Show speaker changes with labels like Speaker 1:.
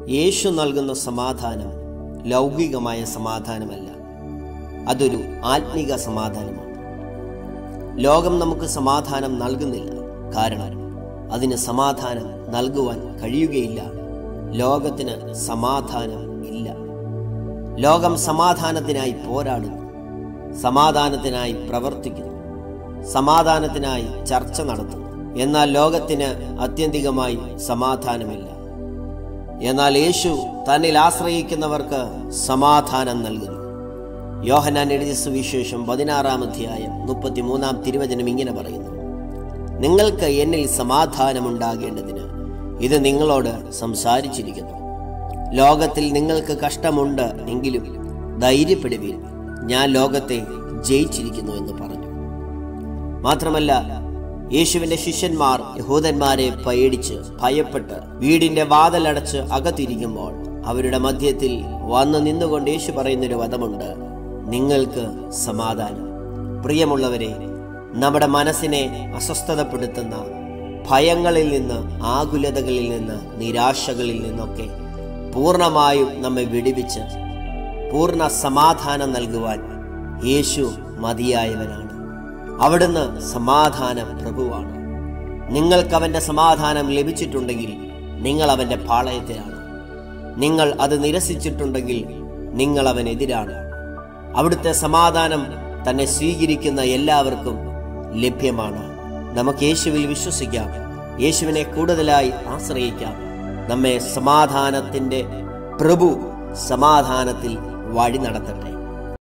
Speaker 1: യേശു നൽകുന്ന സമാധാനം ലൗകികമായ സമാധാനമല്ല അതൊരു ആത്മീക സമാധാനമാണ് ലോകം നമുക്ക് സമാധാനം നൽകുന്നില്ല കാരണം അതിന് സമാധാനം നൽകുവാൻ കഴിയുകയില്ല ലോകത്തിന് സമാധാനം ഇല്ല ലോകം സമാധാനത്തിനായി പോരാടുന്നു സമാധാനത്തിനായി പ്രവർത്തിക്കുന്നു സമാധാനത്തിനായി ചർച്ച നടത്തുന്നു എന്നാൽ ലോകത്തിന് ആത്യന്തികമായി സമാധാനമില്ല എന്നാൽ യേശു തന്നിൽ ആശ്രയിക്കുന്നവർക്ക് സമാധാനം നൽകുന്നു യോഹനാൻ എഴുതിയ സുവിശേഷം പതിനാറാം അധ്യായം മുപ്പത്തിമൂന്നാം തിരുവചനം ഇങ്ങനെ പറയുന്നു നിങ്ങൾക്ക് എന്നിൽ സമാധാനമുണ്ടാകേണ്ടതിന് ഇത് നിങ്ങളോട് സംസാരിച്ചിരിക്കുന്നു ലോകത്തിൽ നിങ്ങൾക്ക് കഷ്ടമുണ്ട് എങ്കിലും ധൈര്യപ്പെടുവീൻ ഞാൻ ലോകത്തെ ജയിച്ചിരിക്കുന്നു എന്ന് പറഞ്ഞു മാത്രമല്ല യേശുവിന്റെ ശിഷ്യന്മാർ യഹൂദന്മാരെ പേടിച്ച് ഭയപ്പെട്ട് വീടിന്റെ വാതിലടച്ച് അകത്തിരിക്കുമ്പോൾ അവരുടെ മധ്യത്തിൽ വന്നു നിന്നുകൊണ്ട് യേശു പറയുന്നൊരു വധമുണ്ട് നിങ്ങൾക്ക് സമാധാനം പ്രിയമുള്ളവരെ നമ്മുടെ മനസ്സിനെ അസ്വസ്ഥതപ്പെടുത്തുന്ന ഭയങ്ങളിൽ നിന്ന് ആകുലതകളിൽ നിന്ന് നിരാശകളിൽ നിന്നൊക്കെ പൂർണ്ണമായും നമ്മെ വിടുവിച്ച് പൂർണ്ണ സമാധാനം നൽകുവാൻ യേശു മതിയായവനാണ് അവിടുന്ന് സമാധാന പ്രഭുവാണ് നിങ്ങൾക്ക് അവന്റെ സമാധാനം ലഭിച്ചിട്ടുണ്ടെങ്കിൽ നിങ്ങൾ അവന്റെ പാളയത്തിലാണ് നിങ്ങൾ അത് നിരസിച്ചിട്ടുണ്ടെങ്കിൽ നിങ്ങൾ അവനെതിരാണ് അവിടുത്തെ സമാധാനം തന്നെ സ്വീകരിക്കുന്ന എല്ലാവർക്കും ലഭ്യമാണ് നമുക്ക് യേശുവിൽ വിശ്വസിക്കാം യേശുവിനെ കൂടുതലായി ആശ്രയിക്കാം നമ്മെ സമാധാനത്തിൻ്റെ പ്രഭു സമാധാനത്തിൽ വഴി നടത്തട്ടെ